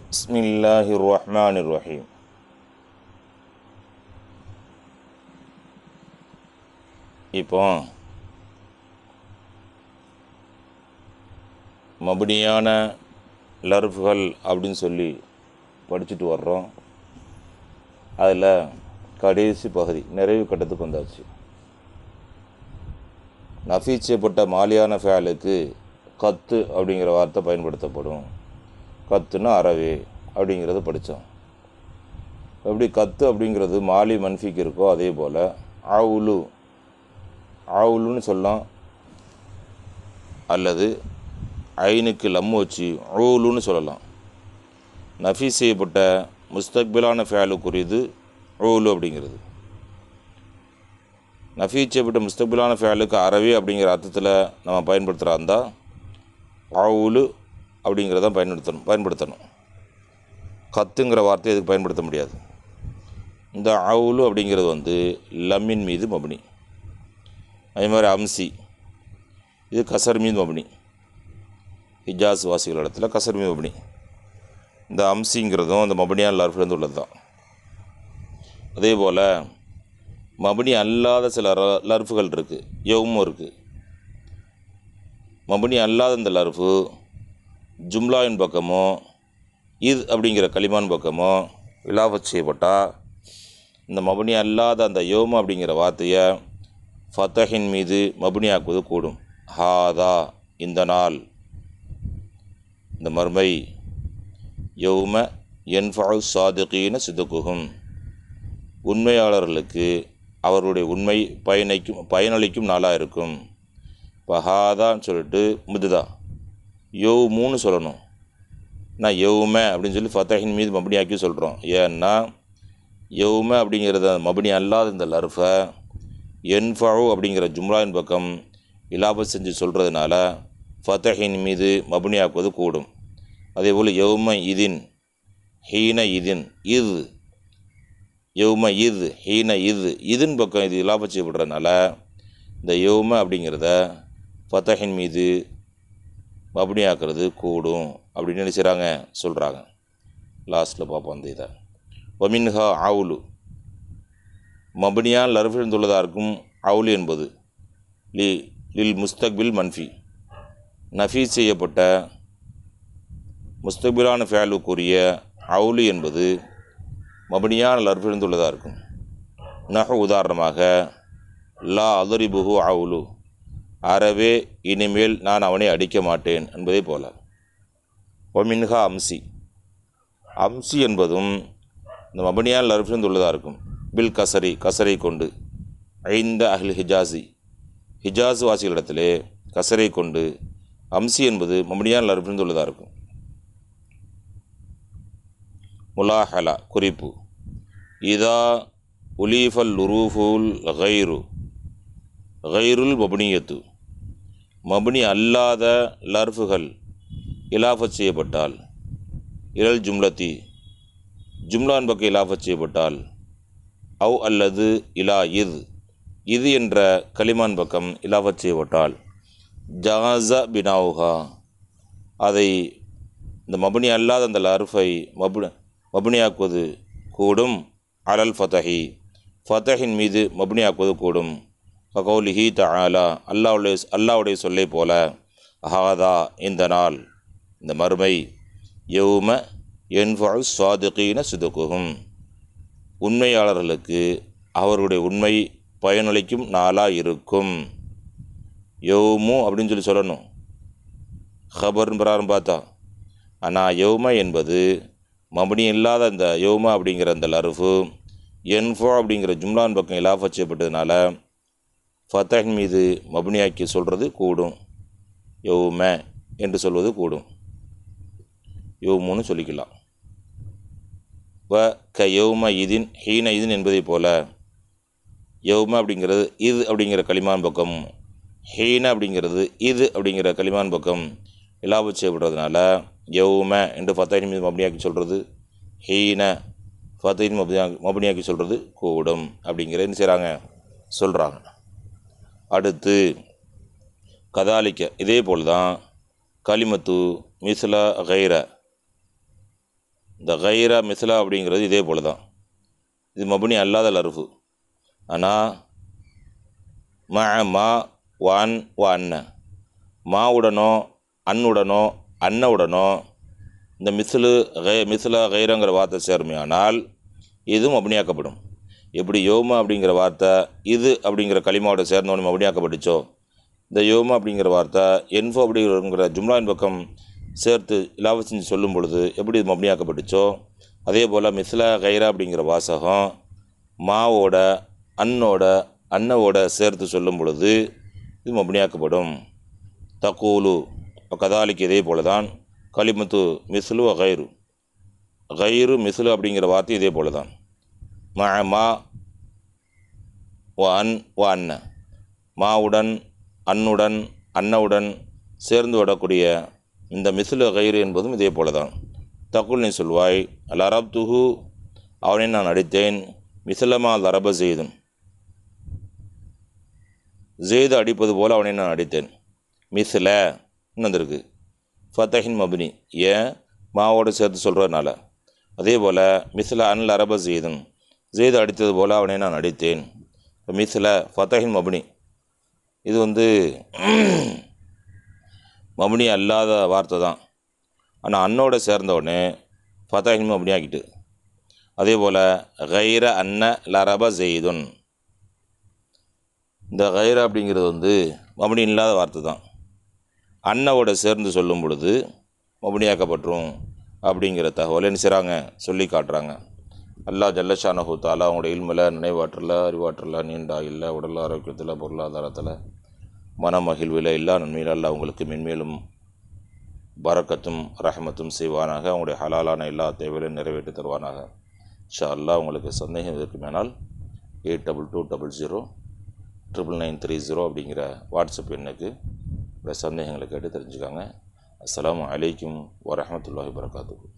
بسم الله الرحمن الرحيم இப்போ மபடியான லர்ஃப்கள் அப்படின்னு சொல்லி படிச்சுட்டு வர்றோம் அதில் கடைசி பகுதி நிறைவு கட்டத்துக்கு வந்தாச்சு நஃபீ செய்யப்பட்ட மாலியான ஃபேலுக்கு கத்து அப்படிங்கிற வார்த்தை பயன்படுத்தப்படும் கத்துன்னா அறவே அப்படிங்கிறத படித்தோம் எப்படி கத்து அப்படிங்கிறது மாலி மன்ஃபிக்கு இருக்கோ அதே போல் ஆவுலு ஆவுலுன்னு சொல்லலாம் அல்லது ஐனுக்கு லம்மு வச்சு ஊலுன்னு சொல்லலாம் நஃபி செய்யப்பட்ட முஸ்தக்பிலான ஃபேலுக்குரியது ஊலு அப்படிங்கிறது நஃபி செய்யப்பட்ட முஸ்தக்பிலான ஃபேலுக்கு அறவே அப்படிங்கிற அர்த்தத்தில் நம்ம பயன்படுத்துகிறா இருந்தால் ஆவுலு அப்படிங்கிறத பயன்படுத்தணும் பயன்படுத்தணும் கத்துங்கிற வார்த்தையை இதுக்கு பயன்படுத்த முடியாது இந்த அவுலு அப்படிங்கிறது வந்து லம்மின் மீது மபனி அதே மாதிரி அம்சி இது கசர் மீது மபனி ஹிஜாஸ் வாசிகள் இடத்துல கசர் மீது மபனி இந்த அம்சிங்கிறதும் அந்த மபனியால் லர்ஃப்லேருந்து உள்ளது தான் அதே போல் மபனி அல்லாத சில ர- லர்ஃபுகள் இருக்குது யவுமும் இருக்குது மபனி அல்லாத இந்த லர்ஃபு ஜும்லாவின் பக்கமோ இது அப்படிங்கிற களிமான் பக்கமோ விலாபத் செய்யப்பட்டால் இந்த மபனி அல்லாத அந்த யோம அப்படிங்கிற வார்த்தையை ஃபத்தஹின் மீது மபனியாக்குவது கூடும் ஹாதா இந்த நாள் இந்த மர்மை யௌம என்ஃபு சாதிகீன சிதுக்குகும் உண்மையாளர்களுக்கு அவருடைய உண்மை பயனைக்கும் பயனளிக்கும் நாளாக இருக்கும் இப்போ ஹாதான்னு சொல்லிட்டு முதுதா யௌமுன்னு சொல்லணும் நான் யௌம அப்படின்னு சொல்லி ஃபத்தஹின் மீது மபனியாக்கி சொல்கிறோம் ஏன்னா யௌம அப்படிங்கிறத மபனி அல்லாத இந்த லர்ஃபை என்ஃபு அப்படிங்கிற ஜும்லாவின் பக்கம் இலாபத் செஞ்சு சொல்கிறதுனால ஃபத்தஹின் மீது மபனியாக்குவது கூடும் அதேபோல் யௌம இதின் ஹீன இதின் இது யௌம இது ஹீன இது இதன் பக்கம் இது இலாபத் செய்யப்படுறதுனால இந்த யௌம அப்படிங்கிறத ஃபத்தஹின் மீது மபனியாக்குறது கூடும் அப்படின்னு என்ன செய்கிறாங்க சொல்கிறாங்க லாஸ்ட்டில் பார்ப்போம் அந்த இதை ஒமின்ஹா ஆவுலு மபனியால் லர்ஃபிழ்ந்துள்ளதாக இருக்கும் அவுலு என்பது லி லில் முஸ்தக்பில் மன்ஃபி நஃபீ செய்யப்பட்ட முஸ்தக்பிலான ஃபேலுக்குரிய அவுலு என்பது மபனியான லர்ஃபிழ்ந்துள்ளதாக இருக்கும் நஹ உதாரணமாக லா அதரிபுகு அவுலு அறவே இனிமேல் நான் அவனை அடிக்க மாட்டேன் என்பதை போல ஒமின்ஹா அம்சி அம்சி என்பதும் இந்த மபனியால் லர்ஃபிலிருந்து உள்ளதாக இருக்கும் பில் கசரி கசரை கொண்டு ஐந்த அஹ்ல் ஹிஜாசி ஹிஜாஸ் வாசிகளிடத்திலே கசரை கொண்டு அம்சி என்பது மபனியால் லர்ஃபிலிருந்து உள்ளதாக இருக்கும் முலாஹலா குறிப்பு இதா உலீஃபல் உரூஃபுல் கைரு கைருல் மபனியத்து மபனி அல்லாத லர்ஃபுகள் இலாஃபத் செய்யப்பட்டால் இழல் ஜும்லத்தி ஜும்லான் பக்கம் இலாஃபத் செய்யப்பட்டால் அவ் அல்லது இலா இது இது என்ற கலிமான் பக்கம் இலாஃபத் செய்யப்பட்டால் ஜாஸ பினாவுஹா அதை இந்த மபனி அல்லாத அந்த லர்ஃபை மபு மபனியாக்குவது கூடும் அலல் ஃபதஹி ஃபதஹின் மீது மபனியாக்குவது கூடும் ககௌலிஹி தஆலா அல்லாவுடைய அல்லாவுடைய சொல்லை போல ஹாதா இந்த நாள் இந்த மறுமை யௌம என்ஃபு சாதிகீன சிதுக்குகும் உண்மையாளர்களுக்கு அவர்களுடைய உண்மை பயனளிக்கும் நாளாக இருக்கும் யௌமு அப்படின்னு சொல்லி சொல்லணும் ஹபர்னு பிரகாரம் பார்த்தா ஆனால் யௌம என்பது மபனி இல்லாத அந்த யௌம அப்படிங்கிற அந்த லருஃபு என்ஃபோ அப்படிங்கிற ஜும்லான் பக்கம் இலாஃபத் செய்யப்பட்டதுனால ஃபத்தஹின் மீது மபனியாக்கி சொல்கிறது கூடும் யௌம என்று சொல்வது கூடும் யௌமுன்னு சொல்லிக்கலாம் வ க யௌம இதின் ஹீன இதின் என்பதைப் போல யௌம அப்படிங்கிறது இது அப்படிங்கிற களிமான் பக்கம் ஹீன அப்படிங்கிறது இது அப்படிங்கிற களிமான் பக்கம் இலாபத் செய்யப்படுறதுனால யௌம என்று ஃபத்தஹின் மீது மபனியாக்கி சொல்கிறது ஹீன ஃபத்தஹின் மபனியா மபனியாக்கி சொல்கிறது கூடும் அப்படிங்கிற என்ன செய்கிறாங்க சொல்கிறாங்க அடுத்து கதாலிக்க இதே போல் தான் கலிமத்து மிஸ்ல கைர இந்த கைரா மிஸ்லா அப்படிங்கிறது இதே போல தான் இது மபுனி அல்லாத லருஃபு ஆனால் ம மா வான் வா அன்ன மாவுடனோ அன்னுடனோ அன்னவுடனோ இந்த மிஸ்லு கை மிஸ்லா கைரங்கிற வார்த்தை சேருமையானால் இதுவும் மபுனியாக்கப்படும் எப்படி யோமா அப்படிங்கிற வார்த்தை இது அப்படிங்கிற களிமாவோட சேர்ந்தவொன்னு மபுனியாக்கப்பட்டுச்சோ இந்த யோமா அப்படிங்கிற வார்த்தை என்ஃபோ அப்படிங்கிற ஜும்லாவின் பக்கம் சேர்த்து இலாவ செஞ்சு சொல்லும் பொழுது எப்படி இது மபுனியாக்கப்பட்டுச்சோ அதே போல் மிஸ்லா கைரா அப்படிங்கிற வாசகம் மாவோட அன்னோட அன்னவோட சேர்த்து சொல்லும் பொழுது இது மபுனியாக்கப்படும் தக்கூலு கதாலிக்கு இதே போல தான் களிமத்து மிஸ்லு கைரு கைரு மிஸ்லு அப்படிங்கிற வார்த்தை இதே போல தான் ம மா வ அன் வ அன்ன மாவுடன் அன்னுடன் அன்னவுடன் சேர்ந்து விடக்கூடிய இந்த மிஸ்லு கைரு என்பதும் இதே போல தான் தக்குல் நீ சொல்வாய் லரப் துஹு அவனை நான் அடித்தேன் மிஸ்லமா லரப ஜெய்துன் ஜெய்து அடிப்பது போல் அவனை நான் அடித்தேன் மிஸ்ல வந்திருக்கு ஃபத்தஹின் மபினி ஏன் மாவோடு சேர்த்து சொல்கிறதுனால அதே போல் மிஸ்ல அன்ல அரப ஜெய்துன் ஜெய்து அடித்தது போல் அவனை நான் அடித்தேன் இப்போ மிஸ்ல ஃபத்தஹின் மபினி இது வந்து மபினி அல்லாத வார்த்தை தான் ஆனால் அன்னோட சேர்ந்த உடனே ஃபத்தஹின் மபினி ஆக்கிட்டு அதே போல் கைர அன்ன லரப ஜெய்துன் இந்த கைர அப்படிங்கிறது வந்து மபனி இல்லாத வார்த்தை தான் அன்னவோட சேர்ந்து சொல்லும் பொழுது மபனியாக்கப்பட்டுரும் அப்படிங்கிற தகவலை என்ன செய்கிறாங்க சொல்லி காட்டுறாங்க அல்லாஹ் ஜல்லஷானஹு தாலா அவங்களுடைய இல்மில் நினைவாற்றல அறிவாற்றல நீண்ட இல்லை உடல் ஆரோக்கியத்தில் பொருளாதாரத்தில் மனமகிழ்வில் எல்லா நன்மையிலும் அல்லாஹ் அவங்களுக்கு மென்மேலும் பரக்கத்தும் ரஹமத்தும் செய்வானாக அவங்களுடைய ஹலாலான எல்லா தேவைகளையும் நிறைவேற்றி தருவானாக இன்ஷா அல்லாஹ் உங்களுக்கு சந்தேகம் இருக்குமேனால் eight double two double zero triple nine three zero அப்படிங்கிற வாட்ஸ்அப் எண்ணுக்கு உடைய சந்தேகங்களை கேட்டு தெரிஞ்சுக்காங்க அஸ்ஸலாமு அலைக்கும் வரஹமத்துல்லாஹி வரகாத்துக்கு